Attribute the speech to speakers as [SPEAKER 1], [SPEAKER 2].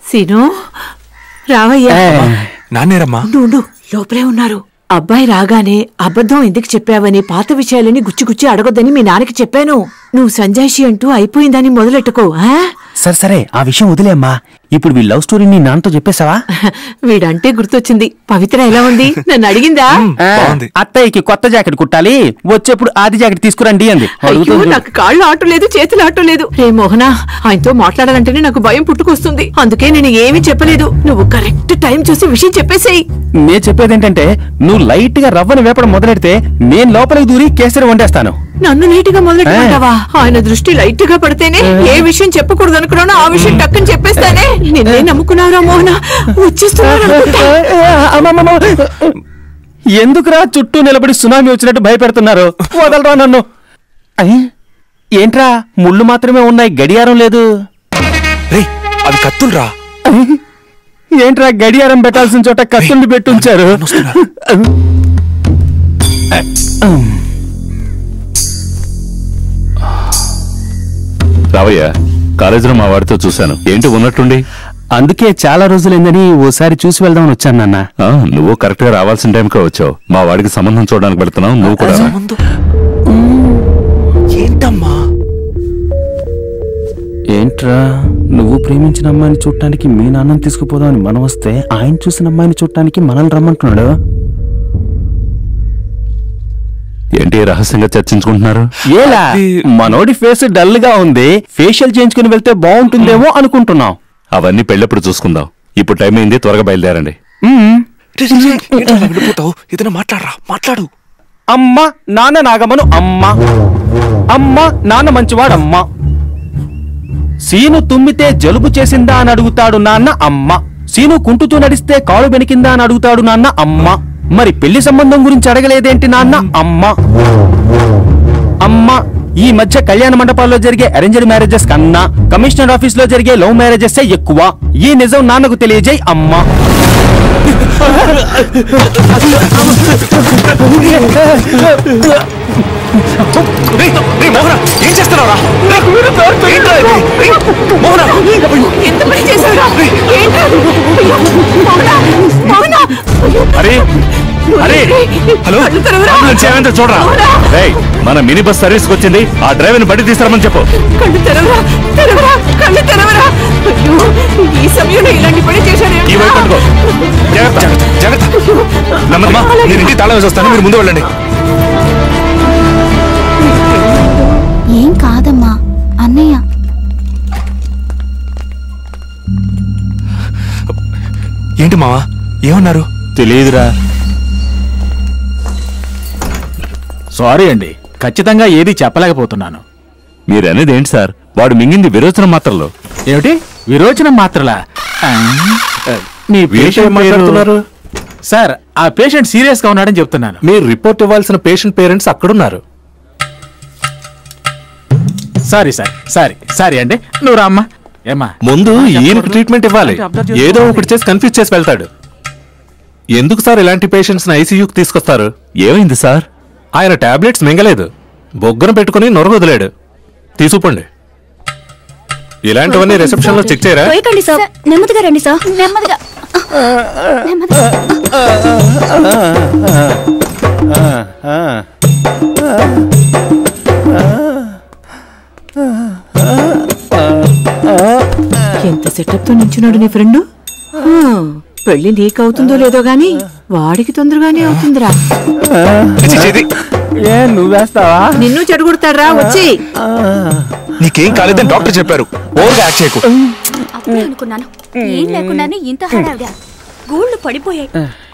[SPEAKER 1] Scene రావయ్యా
[SPEAKER 2] నాన్నేరమ్మా
[SPEAKER 1] ఉండు ఉండు లోపలే ఉన్నారు అబ్బాయి రాగానే అబద్ధం ఎందుకు చెప్పావని పాత విషయాలని గుచ్చి అడగొద్దని మీ నాన్నకి చెప్పాను నువ్వు సంజాయిషి అంటూ అయిపోయిందని మొదలెట్టుకో ఆ?
[SPEAKER 3] సరే సరే ఆ విషయం వదిలేమ్మా ఇప్పుడు వీ లవ్ స్టోరీ నీ నాన్నతో చెప్పేశావా
[SPEAKER 1] వీడంటే గుర్తొచ్చింది పవిత్ర ఎలా ఉంది నన్ను అడిగిందా
[SPEAKER 2] బాగుంది
[SPEAKER 3] అత్తయ్యకి కొత్త జాకెట్ కుట్టాలి వచ్చేప్పుడు ఆది జాకెట్ తీసుకురండి అంది
[SPEAKER 1] అయ్యో
[SPEAKER 3] అడుగుతుంది.
[SPEAKER 1] నాకు కాళ్ళు ఆటం లేదు చేతులు ఆటం లేదు రే మోహన ఆయనతో మాట్లాడాలంటేనే నాకు భయం పుట్టుకొస్తుంది అందుకే నేను ఏమీ చెప్పలేదు నువ్వు కరెక్ట్ టైం చూసి విషయం చెప్పేసేయ్
[SPEAKER 3] నే చెప్పేది ఏంటంటే నువ్వు లైట్ గా రవ్వని వేపడం మొదలెడితే నేను లోపలికి దూరి కేసరి వండేస్తాను
[SPEAKER 1] నన్ను నీటిగా మొదలెట్టుకుంటావా ఆయన దృష్టి లైట్ గా పడితేనే ఏ విషయం చెప్పకూడదు అనుకున్నానో ఆ విషయం టక్కని చెప్పేస్తానే నిన్నే నమ్ముకున్నావురా మోహన వచ్చేస్తున్నాడు అనుకుంటా.
[SPEAKER 3] అమ్మమ్మమ్మ. ఎందుకురా చుట్టూ నిలబడి సునామీ వచ్చినట్టు భయపెడుతున్నారు వదలరా నన్ను అయ్, ఏంట్రా ముళ్ళు మాత్రమే ఉన్నాయి గడియారం లేదు
[SPEAKER 2] రే అవి కత్తులరా
[SPEAKER 3] ఏంట్రా గడియారం పెట్టాల్సిన చోట కత్తుల్ని పెట్టుంచారు
[SPEAKER 2] వస్తున్నారు.
[SPEAKER 4] రావయ్య కాలేజీలో మా వాడితో చూశాను ఏంటి ఉన్నట్టుండి
[SPEAKER 3] అందుకే చాలా రోజులైందని ఓసారి చూసి వెళ్దామని వచ్చాను నాన్న
[SPEAKER 4] ఆ, నువ్వు కరెక్ట్ గా రావాల్సిన టైంకే వచ్చావు మా వాడికి సంబంధం చూడడానికి పెడుతున్నావు నువ్వు కూడా రా.
[SPEAKER 2] ముందు ఏంటమ్మా
[SPEAKER 3] ఏంట్రా నువ్వు ప్రేమించిన అమ్మాయిని చూడటానికి మీ నాన్నని తీసుకుపోదామని మనం వస్తే ఆయన చూసిన అమ్మాయిని చూడటానికి మనల్ని రమ్మంటున్నాడు
[SPEAKER 4] ఏంటి రహస్యంగా చర్చించుకుంటున్నారు
[SPEAKER 3] ఏలా మనోడి ఫేస్ డల్ గా ఉంది ఫేషియల్ చేయించుకుని వెళ్తే బాగుంటుందేమో అనుకుంటున్నాం
[SPEAKER 4] అవన్నీ పెళ్ళప్పుడు చూసుకుందాం ఇప్పుడు టైం అయింది త్వరగా బయలుదేరండి
[SPEAKER 3] మ్మ్.
[SPEAKER 2] రే, రే, రే, ఏంట్రా అలా వెళ్ళిపోతావు ఏదైనా మాట్లాడరా మాట్లాడు
[SPEAKER 3] అమ్మ నాన్న నాగమను అమ్మ అమ్మ నాన్న మంచివాడమ్మ సీను తుమ్మితే జలుబు చేసిందా అని అడుగుతాడు నాన్న అమ్మ సీను కుంటుతూ నడిస్తే కాలు బెనికిందా అని అడుగుతాడు నాన్న అమ్మ మరి పెళ్లి సంబంధం గురించి అడగలేదేంటి నాన్న అమ్మ అమ్మ ఈ మధ్య కళ్యాణ మండపాల్లో జరిగే అరేంజ్డ్ మ్యారేజెస్ కన్నా కమిషనర్ ఆఫీస్ లో జరిగే లవ్ మ్యారేజెస్ ఎక్కువ ఈ నిజం నాన్నకు తెలియజేయి అమ్మ
[SPEAKER 2] రే, రే, మోహన ఏం చేస్తున్నావురా రే, ఏంట్రా ఇది? రే, మోహన
[SPEAKER 1] ఎంత పని చేశావురా? ఏంట్రా? అయ్యో, మోహన, మోహన, అయ్యో,
[SPEAKER 4] అరే అరే
[SPEAKER 2] హలో
[SPEAKER 1] కళ్ళు తెరవరా?
[SPEAKER 4] అంబులెన్స్ ఏమైందో చూడరా
[SPEAKER 1] మోహన,
[SPEAKER 4] రేయ్ మన మినీ బస్ సర్వీస్ వచ్చింది ఆ డ్రైవర్ ని బయట తీసుకురమని చెప్పు
[SPEAKER 1] కళ్ళు తెరవరా తెరవరా కళ్ళు తెరవరా అయ్యో ఈ సమయంలో ఇలాంటి పని చేశారు
[SPEAKER 4] ఈ వైపు పట్టుకో జాగ్రత్త
[SPEAKER 2] జాగ్రత్త నమ్మమ్మా నేను ఇంటికి తాళం వేసి వస్తాను మీరు ముందు వెళ్ళండి
[SPEAKER 5] ఏం కాదమ్మా అన్నయ్య
[SPEAKER 2] ఏంటి మావా ఏమన్నారు
[SPEAKER 4] తెలియదురా
[SPEAKER 6] సారీ అండి ఖచ్చితంగా ఏది చెప్పలేకపోతున్నాను
[SPEAKER 4] మీరు అనేది ఏంటి సార్ వాడు మింగింది విరోచన మాత్రలో
[SPEAKER 6] ఏమిటి విరోచనం మాత్రలా ఆ, మీ
[SPEAKER 7] వీరితో ఏం
[SPEAKER 6] పేషెంట్
[SPEAKER 7] మాట్లాడుతున్నారు?
[SPEAKER 6] పేరు సార్ ఆ పేషెంట్ సీరియస్ గా ఉన్నాడని చెప్తున్నాను
[SPEAKER 7] మీరు రిపోర్ట్ ఇవ్వాల్సిన పేషెంట్ పేరెంట్స్ అక్కడున్నారు
[SPEAKER 6] సారీ సార్ సారీ సారీ అండి నువ్వు రామ్మా ఏమ్మా
[SPEAKER 7] ముందు ఈయనకి ట్రీట్మెంట్ ఇవ్వాలి ఏదో ఒకటి చేసి కన్ఫ్యూజ్ చేసి వెళ్తాడు ఎందుకు సార్ ఇలాంటి పేషెంట్స్ ఐసీయూకి తీసుకొస్తారు
[SPEAKER 4] ఏమైంది సార్
[SPEAKER 7] ఆయన టాబ్లెట్స్ మింగలేదు బొగ్గన పెట్టుకుని నొరగొదిలాడు తీసుకుపోండి ఇలాంటివన్నీ రిసెప్షన్ లో చెక్ చేయరా
[SPEAKER 5] పోయకండి సార్ నెమ్మదిగా రండి సార్ నెమ్మదిగా నెమ్మదిగా
[SPEAKER 1] ఎంత సెటప్ తో నించున్నాడు నీ ఫ్రెండ్ పెళ్లి నీకు అవుతుందో లేదో గాని వాడికి తొందరగానే అవుతుందిరా
[SPEAKER 2] ఛీ, ఛీ, ఇది.
[SPEAKER 3] ఏ నువ్వేస్తావా
[SPEAKER 1] నిన్ను చెడగొడతాడ్రా వచ్చి
[SPEAKER 2] నీకేం కాలేదని డాక్టర్ చెప్పారు ఓవర్గా యాక్ట్ చేయకు
[SPEAKER 5] అప్పుడే అనుకున్నాను ఏం లేకుండానే ఇంత హడావిడా గూళ్ళు పడిపోయాయి